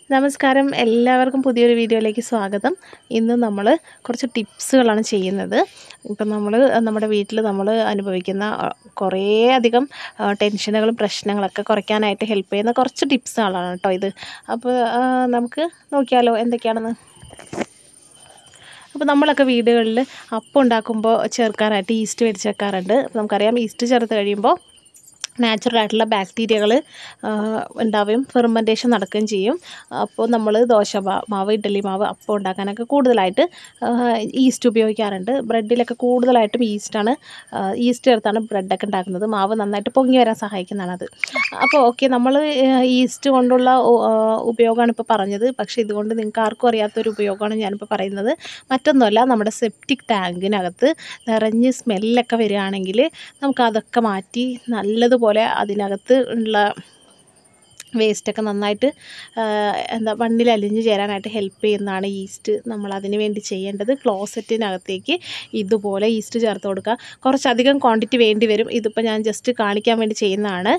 നമസ്കാരം എല്ലാവർക്കും പുതിയൊരു വീഡിയോയിലേക്ക് സ്വാഗതം ഇന്ന് നമ്മൾ കുറച്ച് ടിപ്സുകളാണ് ചെയ്യുന്നത് ഇപ്പം നമ്മൾ നമ്മുടെ വീട്ടിൽ നമ്മൾ അനുഭവിക്കുന്ന അ, കുറേ അധികം ആ, ടെൻഷനുകളും പ്രശ്നങ്ങളൊക്കെ കുറയ്ക്കാനായിട്ട് ഹെൽപ്പ് ചെയ്യുന്ന കുറച്ച് ടിപ്സുകളാണ് കേട്ടോ ഇത് അപ്പോൾ ആ, നമുക്ക് നോക്കിയാലോ എന്തൊക്കെയാണെന്ന് അപ്പോൾ നമ്മളൊക്കെ വീടുകളിൽ അപ്പം ഉണ്ടാക്കുമ്പോൾ ചേർക്കാനായിട്ട് ഈസ്റ്റ് മേടിച്ച് വെക്കാറുണ്ട് അപ്പോൾ നമുക്കറിയാം ഈസ്റ്റ് ചേർത്ത് കഴിയുമ്പോൾ നാച്ചുറൽ ആയിട്ടുള്ള ബാക്ടീരിയകൾ ഉണ്ടാവുകയും ഫെർമെൻറ്റേഷൻ നടക്കുകയും ചെയ്യും അപ്പോൾ നമ്മൾ ദോശ മാ- മാവ് ഇഡ്ഡലി മാവ് അപ്പം ഉണ്ടാക്കാനൊക്കെ കൂടുതലായിട്ട് ഈസ്റ്റ് ഉപയോഗിക്കാറുണ്ട് ബ്രെഡിലൊക്കെ കൂടുതലായിട്ടും ഈസ്റ്റാണ് ഈസ്റ്റ് ചേർത്താണ് ബ്രെഡൊക്കെ ഉണ്ടാക്കുന്നത് മാവ് നന്നായിട്ട് പൊങ്ങി വരാൻ സഹായിക്കുന്നതാണ് അത് അപ്പോൾ ഓക്കെ നമ്മൾ ഈസ്റ്റ് കൊണ്ടുള്ള ഉ- ആ, ഉപയോഗമാണ് ഇപ്പോൾ പറഞ്ഞത് പക്ഷേ ഇതുകൊണ്ട് നിങ്ങൾക്ക് ആർക്കും അറിയാത്തൊരു ഉപയോഗമാണ് ഞാനിപ്പോൾ പറയുന്നത് മറ്റൊന്നുമല്ല നമ്മുടെ സെപ്റ്റിക് ടാങ്കിനകത്ത് നിറഞ്ഞ് സ്മെല്ലൊക്കെ വരികയാണെങ്കിൽ നമുക്ക് അതൊക്കെ മാറ്റി നല്ലതുപോലെ അതിനകത്ത് ഉള്ള വേസ്റ്റൊക്കെ നന്നായിട്ട് ആ, എന്താ മണ്ണിൽ അലിഞ്ഞ് ചേരാനായിട്ട് ഹെൽപ്പ് ചെയ്യുന്നതാണ് ഈസ്റ്റ് നമ്മൾ അതിന് വേണ്ടി ചെയ്യേണ്ടത് ക്ലോസറ്റിനകത്തേക്ക് ഇതുപോലെ ഈസ്റ്റ് ചേർത്ത് കൊടുക്കുക കുറച്ചധികം ക്വാണ്ടിറ്റി വേണ്ടി വരും ഇതിപ്പോൾ ഞാൻ ജസ്റ്റ് കാണിക്കാൻ വേണ്ടി ചെയ്യുന്നതാണ്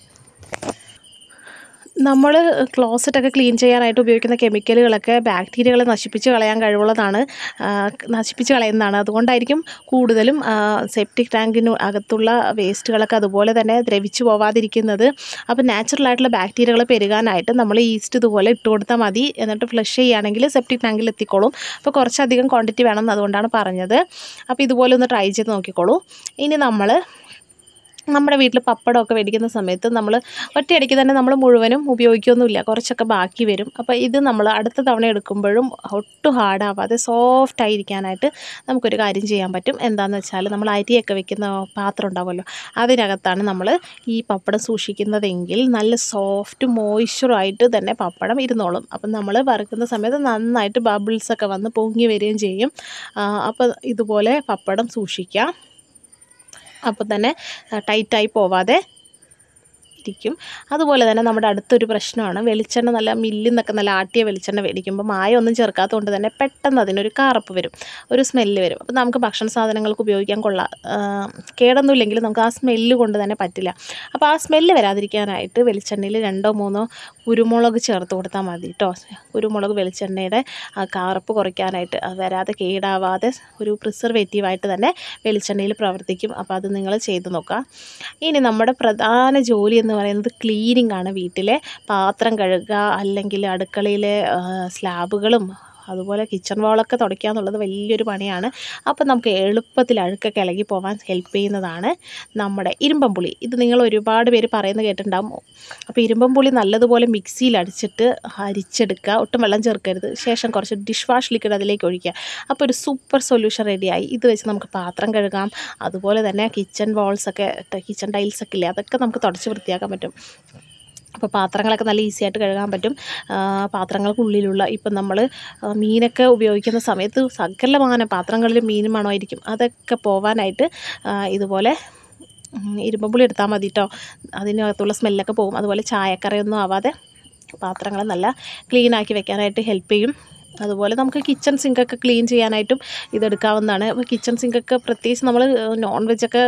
നമ്മൾ ക്ലോസറ്റൊക്കെ ക്ലീൻ ചെയ്യാനായിട്ട് ഉപയോഗിക്കുന്ന കെമിക്കലുകളൊക്കെ ബാക്ടീരിയകളെ നശിപ്പിച്ച് കളയാൻ കഴിവുള്ളതാണ് ആ, നശിപ്പിച്ച് കളയുന്നതാണ് അതുകൊണ്ടായിരിക്കും കൂടുതലും സെപ്റ്റിക് ടാങ്കിന് അകത്തുള്ള വേസ്റ്റുകളൊക്കെ അതുപോലെ തന്നെ ദ്രവിച്ചു പോവാതിരിക്കുന്നത് അപ്പോൾ നാച്ചുറൽ ആയിട്ടുള്ള ബാക്ടീരിയകൾ പെരുകാനായിട്ട് നമ്മൾ ഈസ്റ്റ് ഇതുപോലെ ഇട്ട് കൊടുത്താൽ മതി എന്നിട്ട് ഫ്ലഷ് ചെയ്യുകയാണെങ്കിൽ സെപ്റ്റിക് ടാങ്കിൽ എത്തിക്കോളും അപ്പോൾ കുറച്ചധികം ക്വാണ്ടിറ്റി വേണം എന്ന് അതുകൊണ്ടാണ് പറഞ്ഞത് അപ്പോൾ ഇതുപോലെ ഒന്ന് ട്രൈ ചെയ്ത് നോക്കിക്കോളൂ ഇനി നമ്മൾ നമ്മുടെ വീട്ടിൽ പപ്പടമൊക്കെ മേടിക്കുന്ന സമയത്ത് നമ്മൾ ഒറ്റയടിക്ക് തന്നെ നമ്മൾ മുഴുവനും ഉപയോഗിക്കുകയൊന്നുമില്ല കുറച്ചൊക്കെ ബാക്കി വരും അപ്പോൾ ഇത് നമ്മൾ അടുത്ത തവണ എടുക്കുമ്പോഴും ഒട്ടും ഹാർഡാവാതെ സോഫ്റ്റ് ആയിരിക്കാനായിട്ട് നമുക്കൊരു കാര്യം ചെയ്യാൻ പറ്റും എന്താണെന്ന് വെച്ചാൽ നമ്മൾ അരിയൊക്കെ വെക്കുന്ന പാത്രം ഉണ്ടാവുമല്ലോ അതിനകത്താണ് നമ്മൾ ഈ പപ്പടം സൂക്ഷിക്കുന്നതെങ്കിൽ നല്ല സോഫ്റ്റ് മോയ്സ്ചറായിട്ട് തന്നെ പപ്പടം ഇരുന്നോളും അപ്പം നമ്മൾ വറുക്കുന്ന സമയത്ത് നന്നായിട്ട് ബബിൾസൊക്കെ വന്ന് പൊങ്ങി വരികയും ചെയ്യും അപ്പോൾ ഇതുപോലെ പപ്പടം സൂക്ഷിക്കുക അപ്പോൾ തന്നെ ടൈറ്റായി പോവാതെ ഇരിക്കും അതുപോലെ തന്നെ നമ്മുടെ അടുത്തൊരു പ്രശ്നമാണ് വെളിച്ചെണ്ണ നല്ല മില്ലിൽ നിന്നൊക്കെ നല്ല ആട്ടിയ വെളിച്ചെണ്ണ മേടിക്കുമ്പോൾ മായ ഒന്നും ചേർക്കാത്തതുകൊണ്ട് തന്നെ പെട്ടെന്ന് അതിനൊരു കറുപ്പ് വരും ഒരു സ്മെല്ല് വരും അപ്പോൾ നമുക്ക് ഭക്ഷണ സാധനങ്ങൾക്ക് ഉപയോഗിക്കാൻ കൊള്ളാം ആ, കേടൊന്നുമില്ലെങ്കിൽ നമുക്ക് ആ സ്മെല്ല് കൊണ്ട് തന്നെ പറ്റില്ല അപ്പോൾ ആ സ്മെല്ല് വരാതിരിക്കാനായിട്ട് വെളിച്ചെണ്ണയിൽ രണ്ടോ മൂന്നോ കുരുമുളക് ചേർത്ത് കൊടുത്താൽ മതി കേട്ടോ കുരുമുളക് വെളിച്ചെണ്ണയുടെ ആ കറുപ്പ് കുറയ്ക്കാനായിട്ട് അത് വരാതെ കേടാവാതെ ഒരു പ്രിസർവേറ്റീവായിട്ട് തന്നെ വെളിച്ചെണ്ണയിൽ പ്രവർത്തിക്കും അപ്പോൾ അത് നിങ്ങൾ ചെയ്ത് നോക്കുക ഇനി നമ്മുടെ പ്രധാന ജോലി എന്ന് പറയുന്നത് ക്ലീനിങ് ആണ് വീട്ടിലെ പാത്രം കഴുകുക അല്ലെങ്കിൽ അടുക്കളയിലെ ആ, സ്ലാബുകളും അതുപോലെ കിച്ചൺ വാളൊക്കെ തുടയ്ക്കുക എന്നുള്ളത് വലിയൊരു പണിയാണ് അപ്പോൾ നമുക്ക് എളുപ്പത്തിൽ അഴുക്കൊക്കെ ഇളകി പോകാൻ ഹെൽപ്പ് ചെയ്യുന്നതാണ് നമ്മുടെ ഇരുമ്പം പുളി ഇത് നിങ്ങൾ ഒരുപാട് പേര് പറയുന്നത് കേട്ടിട്ടുണ്ടാകും അപ്പോൾ ഇരുമ്പം പുളി നല്ലതുപോലെ മിക്സിയിൽ അടിച്ചിട്ട് അരിച്ചെടുക്കുക ഒട്ടും വെള്ളം ചേർക്കരുത് ശേഷം കുറച്ച് ഡിഷ് വാഷ് ലിക്വിഡ് അതിലേക്ക് ഒഴിക്കുക അപ്പോൾ ഒരു സൂപ്പർ സൊല്യൂഷൻ റെഡിയായി ഇത് വെച്ച് നമുക്ക് പാത്രം കഴുകാം അതുപോലെ തന്നെ കിച്ചൺ വാൾസൊക്കെ കിച്ചൺ ടൈൽസൊക്കെ ഇല്ലേ അതൊക്കെ നമുക്ക് തുടച്ച് വൃത്തിയാക്കാൻ പറ്റും അപ്പോൾ പാത്രങ്ങളൊക്കെ നല്ല ഈസി ആയിട്ട് കഴുകാൻ പറ്റും ആ, പാത്രങ്ങൾക്കുള്ളിലുള്ള ഇപ്പം നമ്മൾ മീനൊക്കെ ഉപയോഗിക്കുന്ന സമയത്ത് സകലമാന പാത്രങ്ങളിൽ മീൻ മണമായിരിക്കും അതൊക്കെ പോവാനായിട്ട് ആ, ഇതുപോലെ ഉം, ഇരുമ്പുളി എടുത്താൽ മതി കേട്ടോ അതിനകത്തുള്ള സ്മെല്ലൊക്കെ പോകും അതുപോലെ ചായക്കറയൊന്നും ആവാതെ പാത്രങ്ങൾ നല്ല ക്ലീൻ ആക്കി വെക്കാനായിട്ട് ഹെൽപ്പ് ചെയ്യും അതുപോലെ നമുക്ക് കിച്ചൺ സിങ്കൊക്കെ ക്ലീൻ ചെയ്യാനായിട്ടും ഇതെടുക്കാവുന്നതാണ് അപ്പോൾ കിച്ചൺ സിങ്കൊക്കെ പ്രത്യേകിച്ച് നമ്മൾ നോൺ വെജൊക്കെ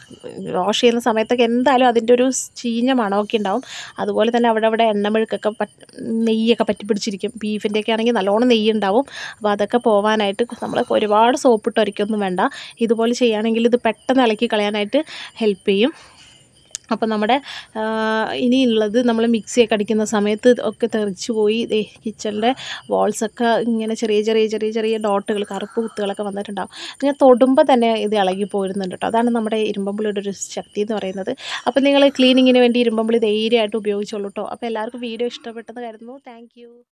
വാഷ് ചെയ്യുന്ന സമയത്തൊക്കെ എന്തായാലും അതിൻ്റെ ഒരു ചീഞ്ഞ മണമൊക്കെ ഉണ്ടാവും അതുപോലെ തന്നെ അവിടെ അവിടെ എണ്ണമെഴുക്കൊക്കെ പറ്റ് നെയ്യൊക്കെ പറ്റി പിടിച്ചിരിക്കും ബീഫിൻ്റെയൊക്കെ ആണെങ്കിൽ നല്ലോണം നെയ്യ് ഉണ്ടാവും അപ്പോൾ അതൊക്കെ പോവാനായിട്ട് നമ്മൾ ഒരുപാട് സോപ്പിട്ട് ഒരിക്കൊന്നും വേണ്ട ഇതുപോലെ ചെയ്യുകയാണെങ്കിൽ ഇത് പെട്ടെന്ന് ഇളക്കി കളയാനായിട്ട് ഹെൽപ്പ് ചെയ്യും അപ്പോൾ നമ്മുടെ ആ, ഇനിയുള്ളത് നമ്മൾ മിക്സിയൊക്കെ അടിക്കുന്ന സമയത്ത് ഒക്കെ തെറിച്ച് പോയി ദേ കിച്ചണിൻ്റെ വാൾസൊക്കെ ഇങ്ങനെ ചെറിയ ചെറിയ ചെറിയ ചെറിയ ഡോട്ടുകൾ കറുപ്പ് കുത്തുകളൊക്കെ വന്നിട്ടുണ്ടാവും ഇങ്ങനെ തൊടുമ്പോൾ തന്നെ ഇത് ഇളകി പോരുന്നുണ്ട് കേട്ടോ അതാണ് നമ്മുടെ ഇരുമ്പമ്പുളിയുടെ ഒരു ശക്തി എന്ന് പറയുന്നത് അപ്പോൾ നിങ്ങൾ ക്ലീനിങ്ങിന് വേണ്ടി ഇരുമ്പമ്പുളി ധൈര്യമായിട്ട് ഉപയോഗിച്ചോളൂ കേട്ടോ അപ്പോൾ എല്ലാവർക്കും വീഡിയോ ഇഷ്ടപ്പെട്ടെന്ന് കരുതുന്നു താങ്ക്